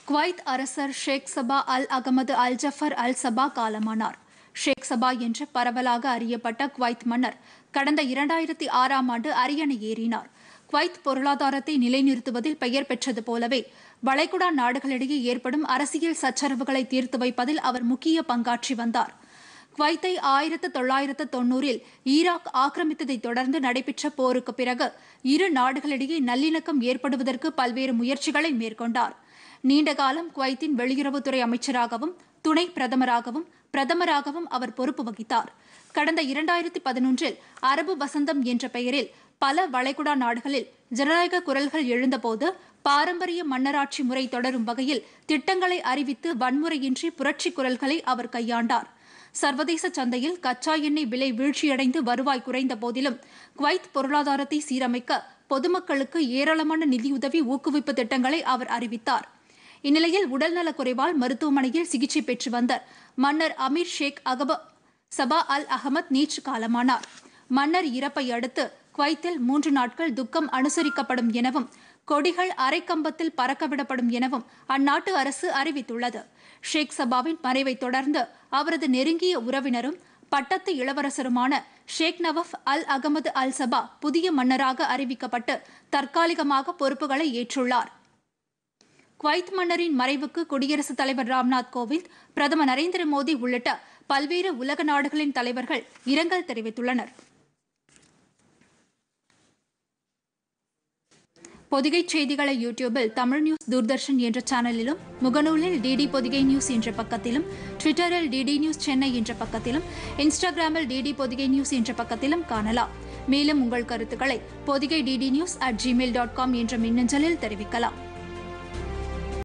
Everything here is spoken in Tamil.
குவைத் அரசர் ஷேக் சபா அல் அகமது அல் ஜஃபர் அல் சபா காலமானார் ஷேக் சபா என்று பரவலாக அறியப்பட்ட குவைத் மன்னர் கடந்த இரண்டாயிரத்தி ஆறாம் ஆண்டு அரியணை ஏறினார் குவைத் பொருளாதாரத்தை நிலைநிறுத்துவதில் பெயர் பெற்றது போலவே வளைகுடா நாடுகளிடையே ஏற்படும் அரசியல் சச்சரவுகளை தீர்த்து வைப்பதில் அவர் முக்கிய பங்காற்றி வந்தார் குவைத்தை ஆயிரத்து தொள்ளாயிரத்து தொன்னூறில் ஈராக் ஆக்கிரமித்ததை தொடர்ந்து நடைபெற்ற போருக்கு பிறகு இரு நாடுகளிடையே நல்லிணக்கம் ஏற்படுவதற்கு பல்வேறு முயற்சிகளை மேற்கொண்டார் நீண்ட காலம் குவைத்தின் வெளியுறவுத்துறை அமைச்சராகவும் துணை பிரதமராகவும் பிரதமராகவும் அவர் பொறுப்பு வகித்தார் கடந்த இரண்டாயிரத்தி பதினொன்றில் அரபு வசந்தம் என்ற பெயரில் பல வளைகுடா நாடுகளில் ஜனநாயக குரல்கள் எழுந்தபோது பாரம்பரிய மன்னராட்சி முறை தொடரும் வகையில் திட்டங்களை அறிவித்து வன்முறையின்றி புரட்சி குரல்களை அவர் கையாண்டார் சர்வதேச சந்தையில் கச்சா எண்ணெய் விலை வீழ்ச்சியடைந்து வருவாய் குறைந்த போதிலும் குவைத் பொருளாதாரத்தை சீரமைக்க பொதுமக்களுக்கு ஏராளமான நிதியுதவி ஊக்குவிப்பு திட்டங்களை அவர் அறிவித்தார் இந்நிலையில் உடல்நலக் குறைவால் மருத்துவமனையில் சிகிச்சை பெற்று வந்த மன்னர் அமீர் ஷேக் அகப சபா அல் அகமத் நேற்று காலமானார் மன்னர் இறப்பை அடுத்து குவைத்தில் மூன்று நாட்கள் துக்கம் அனுசரிக்கப்படும் எனவும் கொடிகள் அரைக்கம்பத்தில் பறக்கவிடப்படும் எனவும் அந்நாட்டு அரசு அறிவித்துள்ளது ஷேக் சபாவின் மறைவை தொடர்ந்து அவரது நெருங்கிய உறவினரும் பட்டத்து இளவரசருமான ஷேக் நவஃப் அல் அகமது அல் சபா புதிய மன்னராக அறிவிக்கப்பட்டு தற்காலிகமாக பொறுப்புகளை ஏற்றுள்ளார் குவைத் மன்னரின் மறைவுக்கு குடியரசுத் தலைவர் ராம்நாத் கோவிந்த் பிரதமர் நரேந்திர மோடி உள்ளிட்ட பல்வேறு உலக நாடுகளின் தலைவர்கள் இரங்கல் தெரிவித்துள்ளனர் பொதிகை செய்திகளை யூடியூபில் தமிழ் நியூஸ் தூர்தர்ஷன் என்ற சேனலிலும் முகநூலில் டிடி பொதிகை நியூஸ் என்ற பக்கத்திலும் ட்விட்டரில் டிடி நியூஸ் சென்னை என்ற பக்கத்திலும் இன்ஸ்டாகிராமில் டிடி பொதிகை நியூஸ் என்ற பக்கத்திலும் காணலாம் மேலும் உங்கள் கருத்துக்களை Podhigai DD news at Gmail dot com என்ற மின்னஞ்சலில் தெரிவிக்கலாம்